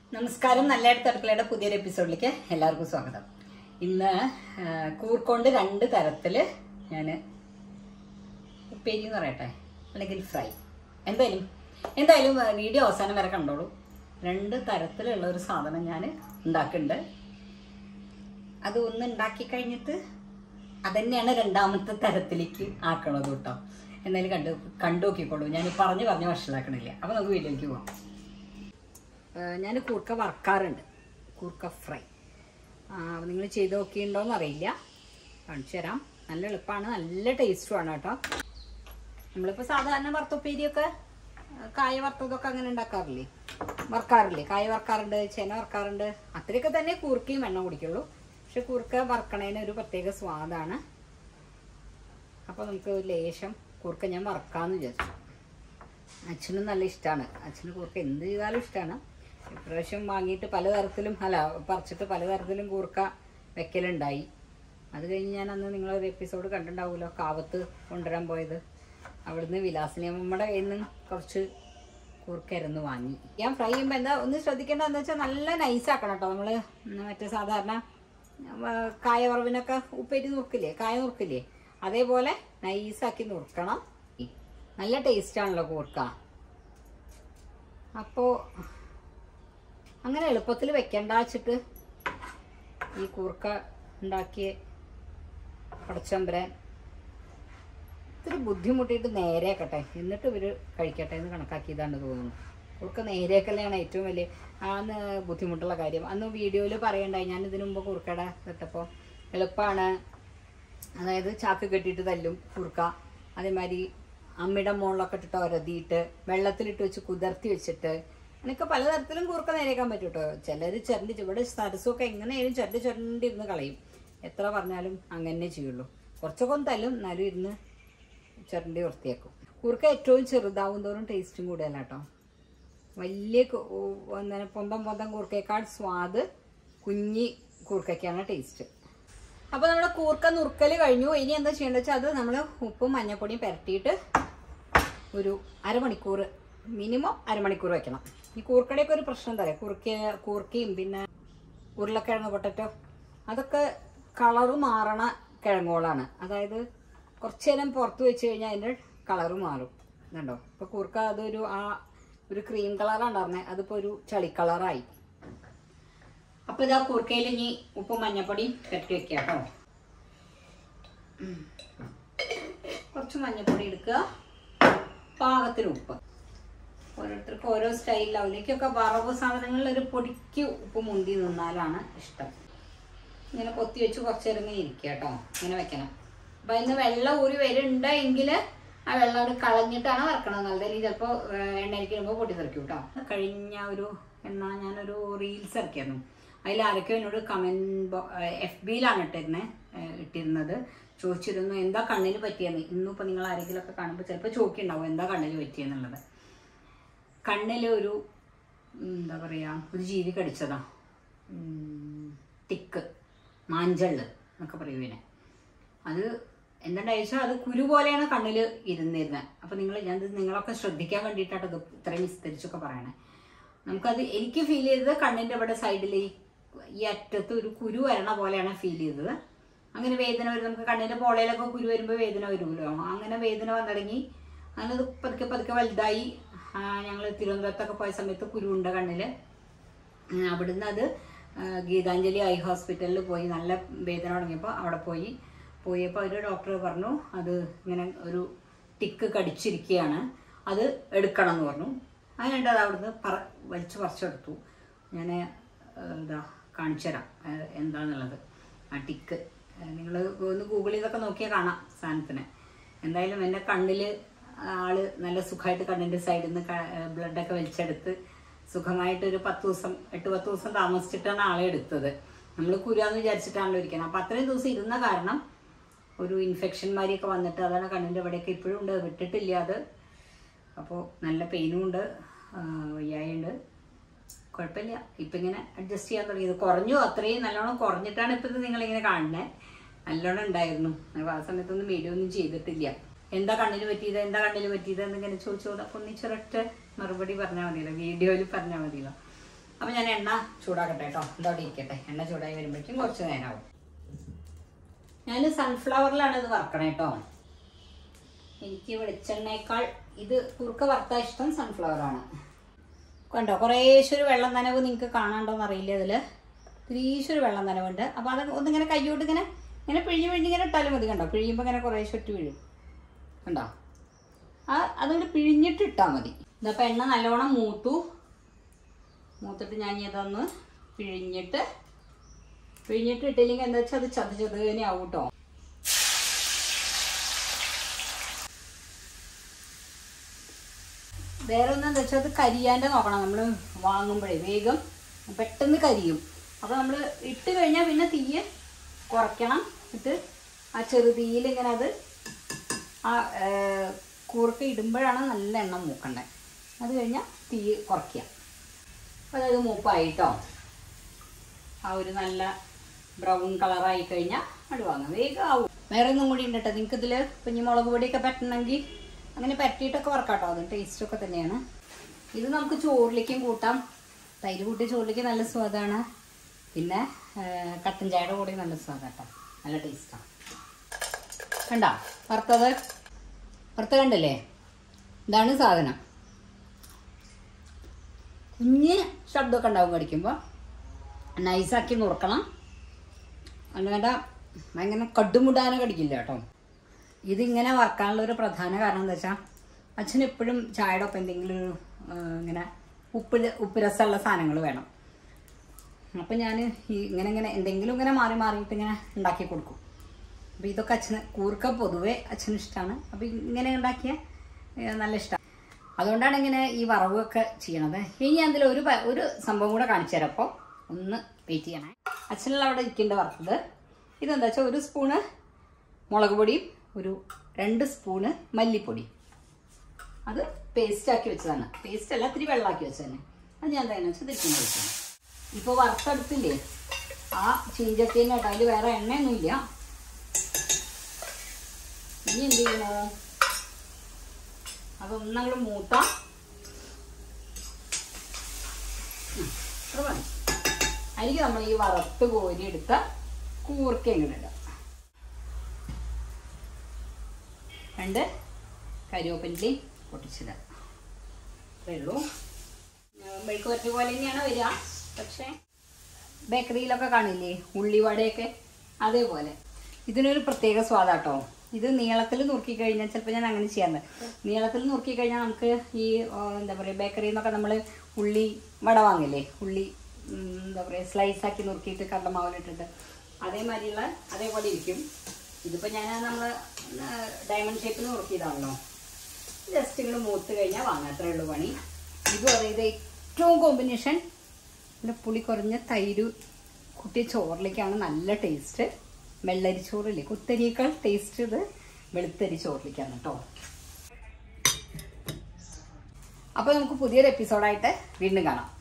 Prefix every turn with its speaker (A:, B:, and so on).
A: നമസ്കാരം നല്ലയിടത്ത് അടുക്കളയുടെ പുതിയൊരു എപ്പിസോഡിലേക്ക് എല്ലാവർക്കും സ്വാഗതം ഇന്ന് ആ, കൂർക്കൊണ്ട് രണ്ട് തരത്തില് ഞാൻ ഉപ്പേരി എന്ന് പറയട്ടെ അല്ലെങ്കിൽ ഫ്രൈ എന്തായാലും എന്തായാലും ആ, വീഡിയോ അവസാനം വരെ കണ്ടോളൂ രണ്ട് തരത്തിലുള്ള ഒരു സാധനം ഞാൻ ഉണ്ടാക്കുന്നുണ്ട് അത് ഒന്ന് ഉണ്ടാക്കി കഴിഞ്ഞിട്ട് അതന്നെയാണ് രണ്ടാമത്തെ തരത്തിലേക്ക് ആക്കണത് കേട്ടോ എന്തായാലും കണ്ടു കണ്ടു നോക്കിക്കോളൂ ഞാൻ പറഞ്ഞു പറഞ്ഞ് വഷളാക്കണില്ല അപ്പോൾ നമുക്ക് വീട്ടിലേക്ക് പോവാം ഞാൻ കൂർക്ക വറക്കാറുണ്ട് കൂർക്ക ഫ്രൈ നിങ്ങൾ ചെയ്ത് നോക്കിയിട്ടുണ്ടോയെന്ന് അറിയില്ല കാണിച്ചു തരാം നല്ല എളുപ്പമാണ് നല്ല ടേസ്റ്റുമാണ് കേട്ടോ നമ്മളിപ്പോൾ സാധാരണ വറുത്തുപ്പേരിയൊക്കെ ആ, കായ വറുത്തതൊക്കെ അങ്ങനെ ഉണ്ടാക്കാറില്ലേ വറക്കാറില്ലേ കായ വറക്കാറുണ്ട് ചേന വറക്കാറുണ്ട് അത്രയൊക്കെ തന്നെ കൂർക്കയും എണ്ണ കുടിക്കുള്ളൂ പക്ഷെ കൂർക്ക വറക്കണതിന് ഒരു പ്രത്യേക സ്വാദാണ് അപ്പോൾ നമുക്ക് ഒരു ലേശം കൂർക്ക ഞാൻ വറക്കാമെന്ന് വിചാരിച്ചു അച്ഛനും നല്ല ഇഷ്ടമാണ് അച്ഛന് കൂർക്ക എന്ത് ചെയ്താലും ഇഷ്ടമാണ് ഇപ്രാവശ്യം വാങ്ങിയിട്ട് പലതരത്തിലും അല്ല പറിച്ചിട്ട് പലതരത്തിലും കൂർക്ക വെക്കലുണ്ടായി അത് കഴിഞ്ഞ് ഞാൻ അന്ന് നിങ്ങളൊരു എപ്പിസോഡ് കണ്ടിട്ടുണ്ടാവുമല്ലോ കാവത്ത് കൊണ്ടുവരാൻ പോയത് അവിടുന്ന് വിലാസിനി അമ്മയുടെ കയ്യിൽ നിന്ന് കുറച്ച് കൂർക്കരുന്ന് വാങ്ങി ഞാൻ ഫ്രൈ ചെയ്യുമ്പോൾ എന്താ ഒന്ന് ശ്രദ്ധിക്കേണ്ടതെന്ന് വെച്ചാൽ നല്ല നൈസാക്കണം കേട്ടോ നമ്മൾ മറ്റേ സാധാരണ ആ, കായ വറവിനൊക്കെ ഉപ്പേരി നുറുക്കില്ലേ കായ നുറുക്കില്ലേ അതേപോലെ നൈസാക്കി നുറുക്കണം നല്ല ടേസ്റ്റ് ആണല്ലോ കൂർക്ക അപ്പോ അങ്ങനെ എളുപ്പത്തിൽ വെക്കണ്ട വെച്ചിട്ട് ഈ കൂർക്ക ഉണ്ടാക്കിയ പടച്ചമ്പരാൻ ഇത്തിരി ബുദ്ധിമുട്ടിയിട്ട് നേരെയാക്കട്ടെ എന്നിട്ട് ഇവര് കഴിക്കട്ടെ എന്ന് കണക്കാക്കിയതാണ് തോന്നുന്നു കൂർക്ക നേരെയാക്കലാണ് ഏറ്റവും വലിയ അന്ന് ബുദ്ധിമുട്ടുള്ള കാര്യം അന്ന് വീഡിയോയിൽ പറയണ്ടായി ഞാൻ ഇതിനു മുമ്പ് കൂർക്കട ഇട്ടപ്പോൾ എളുപ്പമാണ് അതായത് ചാക്ക് കെട്ടിയിട്ട് തല്ലും കുറുക്ക അതേമാതിരി അമ്മയുടെ മുകളിലൊക്കെ ഇട്ടിട്ട് ഒരതിയിട്ട് വെള്ളത്തിലിട്ട് വെച്ച് കുതിർത്തി വെച്ചിട്ട് എനിക്ക് പലതരത്തിലും കുറുക്ക നേരേക്കാൻ പറ്റും കേട്ടോ ചിലർ ചിരണ്ടി ഇവിടെ സരസമൊക്കെ എങ്ങനെയായാലും ചിരണ്ടി ചിരണ്ടി ഇരുന്ന് കളയും എത്ര പറഞ്ഞാലും അങ്ങനെ ചെയ്യുള്ളൂ കുറച്ചൊക്കെ ഒന്ന് തല്ലും എന്നാലും ഇരുന്ന് ചിരണ്ടി വൃത്തിയാക്കും കുറുക്ക ഏറ്റവും ചെറുതാവും തോറും ടേസ്റ്റും കൂടുതലാണ് കേട്ടോ വലിയ കു- ഉ- എന്താണ് പൊന്തം പൊന്തം കൂർക്കയേക്കാൾ സ്വാദ് കുഞ്ഞി കൂർക്കയ്ക്കാണ് ടേസ്റ്റ് അപ്പോൾ നമ്മുടെ കൂർക്ക നുറുക്കൽ കഴിഞ്ഞു ഇനി എന്താ ചെയ്യേണ്ടത് വെച്ചാൽ അത് നമ്മൾ ഉപ്പും മഞ്ഞപ്പൊടിയും പുരട്ടിയിട്ട് ഒരു അരമണിക്കൂർ മിനിമം അരമണിക്കൂർ വെക്കണം ഈ കൂർക്കടയൊക്കെ ഒരു പ്രശ്നം എന്താ പറയുക കുറുക്ക കൂർക്കയും പിന്നെ ഉരുളക്കിഴങ്ങ് പൊട്ടറ്റോ അതൊക്കെ കളറ് മാറണ കിഴങ്ങുകളാണ് അതായത് കുറച്ച് നേരം പുറത്ത് വെച്ച് കഴിഞ്ഞാൽ അതിൻ്റെ കളറ് മാറും ഇതുണ്ടോ ഇപ്പോൾ കൂർക്ക അതൊരു ആ ഒരു ക്രീം കളറാണ് ഉണ്ടായിരുന്നത് അതിപ്പോൾ ഒരു ചളി കളറായി അപ്പൊ ഇതാ കൂർക്കയിൽ ഇനി ഉപ്പും മഞ്ഞപ്പൊടിയും കെട്ടി വെക്കുക കേട്ടോ ഉം. കുറച്ച് മഞ്ഞപ്പൊടി എടുക്കുക പാകത്തിന് ഉപ്പ് ഓരോരുത്തർക്ക് ഓരോ സ്റ്റൈലിലാവും എനിക്കൊക്കെ വറവ് സാധനങ്ങളിൽ ഒരു പൊടിക്ക് ഉപ്പ് മുന്തി നിന്നാലാണ് ഇഷ്ടം ഇങ്ങനെ കൊത്തി വെച്ച് കുറച്ച് നേരം ഇങ്ങനെ ഇരിക്കുക കേട്ടോ ഇങ്ങനെ വെക്കണം അപ്പൊ അതിന് വെള്ളം ഊരി വരുന്നുണ്ടെങ്കിൽ ആ വെള്ളം അവിടെ കളഞ്ഞിട്ടാണ് വറക്കണത് നല്ലത് അല്ലെങ്കിൽ ചിലപ്പോൾ എണ്ണയിലേക്ക് ഇടുമ്പോൾ പൊട്ടിത്തെറിക്കും കേട്ടോ കഴിഞ്ഞ ഒരു എന്നാ ഞാനൊരു റീൽസ് ഇറക്കിയായിരുന്നു അതിൽ ആരൊക്കെ എന്നോട് കമൻറ്റ് എഫ് ബിയിലാണ് ഇട്ടിരുന്നത് ഇട്ടിരുന്നത് ചോദിച്ചിരുന്നു എന്താ കണ്ണിന് പറ്റിയെന്ന് ഇന്നിപ്പോൾ നിങ്ങൾ ആരെങ്കിലുമൊക്കെ കാണുമ്പോൾ ചിലപ്പോൾ ചോദിക്കുന്നുണ്ടാവും എന്താ കണ്ണിന് പറ്റിയെന്നുള്ളത് കണ്ണിൽ ഒരു ഉം, എന്താ പറയുക ഒരു ജീവി കടിച്ചതാ ഉം, തിക്ക് മാഞ്ചള്ള് എന്നൊക്കെ പറയും ഇതിനെ അത് എന്താണ്ടായിച്ചാൽ അത് കുരു പോലെയാണ് കണ്ണിൽ ഇരുന്നിരുന്നത് അപ്പം നിങ്ങൾ ഞാൻ ഇത് നിങ്ങളൊക്കെ ശ്രദ്ധിക്കാൻ വേണ്ടിയിട്ടാണ് ഇത് ഇത്രയും വിസ്തരിച്ചൊക്കെ പറയണേ നമുക്കത് എനിക്ക് ഫീൽ ചെയ്തത് കണ്ണിൻ്റെ ഇവിടെ സൈഡിൽ ഈ ഈ അറ്റത്ത് ഒരു കുരു വരണ പോലെയാണ് ഫീൽ ചെയ്തത് അങ്ങനെ വേദന വരും നമുക്ക് കണ്ണിൻ്റെ പോളയിലൊക്കെ കുരു വരുമ്പോൾ വേദന വരുമല്ലോ അങ്ങനെ വേദന വന്നിടങ്ങി അങ്ങനെ അത് പതുക്കെ പതുക്കെ വലുതായി ഞങ്ങൾ തിരുവനന്തപുരത്തൊക്കെ പോയ സമയത്ത് കുരുവുണ്ട് കണ്ണിൽ ഉം, അവിടുന്ന് അത് ആ, ഗീതാഞ്ജലി ഐ ഹോസ്പിറ്റലിൽ പോയി നല്ല വേദന തുടങ്ങിയപ്പോൾ അവിടെ പോയി പോയപ്പോൾ ഒരു ഡോക്ടർ പറഞ്ഞു അത് ഇങ്ങനെ ഒരു ടിക്ക് കടിച്ചിരിക്കുകയാണ് അത് എടുക്കണം എന്ന് പറഞ്ഞു അതിനുണ്ട് അത് അവിടുന്ന് പറ വലിച്ചു പറിച്ചെടുത്തു ഞാൻ എന്താ കാണിച്ചു തരാം ആ, എന്താന്നുള്ളത് ആ ടിക്ക് നിങ്ങൾ ഒന്ന് ഗൂഗിൾ ചെയ്തൊക്കെ നോക്കിയാൽ കാണാം സാധനത്തിന് എന്തായാലും എൻ്റെ കണ്ണിൽ ആള് നല്ല സുഖമായിട്ട് കണ്ണിൻ്റെ സൈഡിൽ നിന്ന് ബ്ലഡൊക്കെ വലിച്ചെടുത്ത് സുഖമായിട്ട് ഒരു പത്ത് ദിവസം എട്ട് പത്ത് ദിവസം താമസിച്ചിട്ടാണ് ആളെ എടുത്തത് നമ്മൾ കുരാന്ന് വിചാരിച്ചിട്ടാണല്ലോ ഇരിക്കുന്നത് അപ്പം അത്രയും ദിവസം ഇരുന്ന കാരണം ഒരു ഇൻഫെക്ഷൻ മാതിരിയൊക്കെ വന്നിട്ട് അതാണ് കണ്ണിൻ്റെ ഇവിടെയൊക്കെ ഇപ്പോഴും ഉണ്ട് വിട്ടിട്ടില്ല അത് അപ്പോൾ നല്ല പെയിനും ഉണ്ട് വയ്യായുണ്ട് കുഴപ്പമില്ല ഇപ്പം ഇങ്ങനെ അഡ്ജസ്റ്റ് ചെയ്യാൻ തുടങ്ങിയത് കുറഞ്ഞു അത്രയും നല്ലോണം കുറഞ്ഞിട്ടാണ് ഇപ്പം ഇത് നിങ്ങളിങ്ങനെ കാണുന്നത് നല്ലോണം ഉണ്ടായിരുന്നു അപ്പോൾ ആ സമയത്തൊന്നും വീഡിയോ ഒന്നും ചെയ്തിട്ടില്ല എന്താ കണ്ണിന് പറ്റിയത് എന്താ കണ്ണിന് പറ്റിയത് എന്നിങ്ങനെ ചോദിച്ചോളൂ അപ്പോൾ ഒന്നിച്ചൊരൊറ്റ മറുപടി പറഞ്ഞാൽ മതിയല്ലോ വീഡിയോയിൽ പറഞ്ഞാൽ മതിയല്ലോ അപ്പം ഞാൻ എണ്ണ ചൂടാക്കട്ടെ കേട്ടോ ഇതോടെ ഇരിക്കട്ടെ എണ്ണ ചൂടായി വരുമ്പോഴേക്കും കുറച്ച് നേരമാവും ഞാൻ സൺഫ്ലവറിലാണ് ഇത് വറക്കണേ കേട്ടോ എനിക്ക് വെളിച്ചെണ്ണയേക്കാൾ ഇത് കുറുക്ക വറുത്ത ഇഷ്ടം സൺഫ്ലവർ ആണ് കണ്ടോ കുറേശ്ശൊരു വെള്ളം നനവ് നിങ്ങൾക്ക് കാണാണ്ടോന്ന് അറിയില്ല ഇതിൽ കുറേശ്ശൊരു വെള്ളം നനവുണ്ട് അപ്പോൾ അത് ഒന്നിങ്ങനെ കൈയോട്ട് ഇങ്ങനെ ഇങ്ങനെ പിഴിഞ്ഞ് പിഴിഞ്ഞ് ഇങ്ങനെ ഇട്ടാലും മതി കണ്ടോ പിഴിയുമ്പോൾ ഇങ്ങനെ കുറേശ്ശൊറ്റ് വീഴും കണ്ടോ ആ അതിങ്ങനെ പിഴിഞ്ഞിട്ട് ഇട്ടാൽ മതി ഇതപ്പോൾ എണ്ണ നല്ലോണം മൂത്തു മൂത്തിട്ട് ഞാൻ ഇതൊന്ന് പിഴിഞ്ഞിട്ട് പിഴിഞ്ഞിട്ട് ഇട്ടില്ലെങ്കിൽ എന്താ വെച്ചാൽ അത് ചത് ചതുകനെ ആവും കേട്ടോ വേറെ ഒന്നും എന്താ വെച്ചാൽ അത് കരിയാൻ്റെ നോക്കണം നമ്മൾ വാങ്ങുമ്പോഴേ വേഗം പെട്ടെന്ന് കരിയും അപ്പോൾ നമ്മൾ ഇട്ട് കഴിഞ്ഞാൽ പിന്നെ തീയെ കുറയ്ക്കണം ഇട്ട് ആ ചെറുതീയിൽ ഇങ്ങനെ അത് ആ കൂർക്ക ഇടുമ്പോഴാണ് നല്ല എണ്ണം മൂക്കണ്ടേ അത് കഴിഞ്ഞാൽ തീ കുറയ്ക്കുക അപ്പോൾ അതായത് മൂപ്പായിട്ടോ ആ ഒരു നല്ല ബ്രൗൺ കളറായി കഴിഞ്ഞാൽ അത് വാങ്ങാം വേഗം ആവും വേറെ ഒന്നും കൂടി ഉണ്ട് കേട്ടോ നിങ്ങൾക്ക് ഇതിൽ കുഞ്ഞു മുളക് പൊടിയൊക്കെ പറ്റണമെങ്കിൽ അങ്ങനെ പരട്ടിയിട്ടൊക്കെ വറക്കാട്ടോ അത് ടേസ്റ്റൊക്കെ തന്നെയാണ് ഇത് നമുക്ക് ചോറിലേക്കും കൂട്ടാം തൈര് കൂട്ടി ചോറിലേക്ക് നല്ല സ്വാദാണ് പിന്നെ ആ, കട്ടൻ ചായയുടെ കൂടെ നല്ല സ്വാദാട്ടോ നല്ല ടേസ്റ്റാണ് കണ്ടോ വറുത്തത് വറുത്ത കണ്ടല്ലേ ഇതാണ് സാധനം കുഞ്ഞ് ശബ്ദമൊക്കെ ഉണ്ടാവും കടിക്കുമ്പോൾ നൈസാക്കി നുറുക്കണം അല്ലാണ്ട് ഭയങ്കര കടുമുടാനെ കടിക്കില്ല കേട്ടോ ഇതിങ്ങനെ വറക്കാനുള്ള ഒരു പ്രധാന കാരണം എന്താ വെച്ചാൽ അച്ഛൻ എപ്പോഴും ചായയുടെ ഒപ്പം എന്തെങ്കിലും ഒരു ആ, ഇങ്ങനെ ഉപ്പ് ഉപ്പ് രസമുള്ള സാധനങ്ങൾ വേണം അപ്പം ഞാൻ ഈ ഇങ്ങനെ ഇങ്ങനെ എന്തെങ്കിലും ഇങ്ങനെ മാറി മാറിയിട്ട് ഇങ്ങനെ ഉണ്ടാക്കി കൊടുക്കും അപ്പോൾ ഇതൊക്കെ അച്ഛന് കൂർക്ക പൊതുവേ അച്ഛന് ഇഷ്ടമാണ് അപ്പോൾ ഇങ്ങനെ ഉണ്ടാക്കിയ ഏ, നല്ല ഇഷ്ടമാണ് അതുകൊണ്ടാണ് ഇങ്ങനെ ഈ വറവൊക്കെ ചെയ്യണത് ഇനി ഞാൻ ഇതിൽ ഒരു പ- ഒരു സംഭവം കൂടെ കാണിച്ചു തരാം അപ്പോൾ ഒന്ന് വെയിറ്റ് ചെയ്യണേ അച്ഛനുള്ള അവിടെ ഇരിക്കേണ്ട വറുത്തത് ഇതെന്താ വെച്ചാൽ ഒരു സ്പൂണ് മുളക് പൊടിയും ഒരു രണ്ട് സ്പൂണ് മല്ലിപ്പൊടി അത് പേസ്റ്റ് ആക്കി വെച്ചതാണ് പേസ്റ്റ് അല്ല ഇത്തിരി വെള്ളമാക്കി വെച്ചതന്നെ അത് ഞാൻ എന്താണെന്ന് വെച്ചാൽ തിരിച്ചു വെച്ചാണ് ഇപ്പോൾ വറുത്തെടുത്തില്ലേ ആ ചീഞ്ചട്ടീനെ കേട്ടോ അതിൽ വേറെ എണ്ണയൊന്നുമില്ല ഇനി എന്ത് ചെയ്യണോ അതൊന്നങ്ങോട്ട് മൂത്താം ഉം, ഇത്ര മതി അതിലേക്ക് നമ്മൾ ഈ വറുത്ത് കോരി എടുത്ത കൂർക്ക ഇങ്ങനെ ഇടാം രണ്ട് കരിവേപ്പിൻ്റെയും പൊട്ടിച്ചിടാം അത്രേ ഉള്ളൂ മെഴുക്ക് വരട്ടി പോലെ തന്നെയാണ് വരിക പക്ഷേ ബേക്കറിയിലൊക്കെ കാണില്ലേ ഉള്ളിവടയൊക്കെ അതേപോലെ ഇതിനൊരു പ്രത്യേക സ്വാദാട്ടോ ഇത് നീളത്തിൽ നുറുക്കി കഴിഞ്ഞാൽ ചിലപ്പോൾ ഞാൻ അങ്ങനെ ചെയ്യാറുണ്ട് നീളത്തിൽ നുറുക്കി കഴിഞ്ഞാൽ നമുക്ക് ഈ ആ, എന്താ പറയുക ബേക്കറിയിൽ നിന്നൊക്കെ നമ്മൾ ഉള്ളി വട വാങ്ങില്ലേ ഉള്ളി ഉം, എന്താ പറയുക സ്ലൈസ് ആക്കി നുറുക്കിയിട്ട് കടലമാവിലിട്ടിട്ട് അതേമാതിരിയുള്ള അതേപോലെ ഇരിക്കും ഇതിപ്പോൾ ഞാൻ നമ്മൾ ഡയമണ്ട് ഷേപ്പിൽ നുറുക്കിയതാണല്ലോ ജസ്റ്റ് ഇങ്ങോട്ട് മൂത്ത് കഴിഞ്ഞാൽ വാങ്ങാം അത്രേ ഉള്ളൂ പണി ഇതും അതെ ഇത് ഏറ്റവും കോമ്പിനേഷൻ നല്ല പുളി കുറഞ്ഞ തൈര് കുട്ടിയ ചോറിലേക്കാണ് നല്ല ടേസ്റ്റ് വെള്ളരി ചോറില്ലേ കുത്തരിയേക്കാൾ ടേസ്റ്റ് ഇത് വെളുത്തരി ചോറിലേക്കാണ് കേട്ടോ അപ്പോൾ നമുക്ക് പുതിയൊരു എപ്പിസോഡായിട്ട് വീണ്ടും കാണാം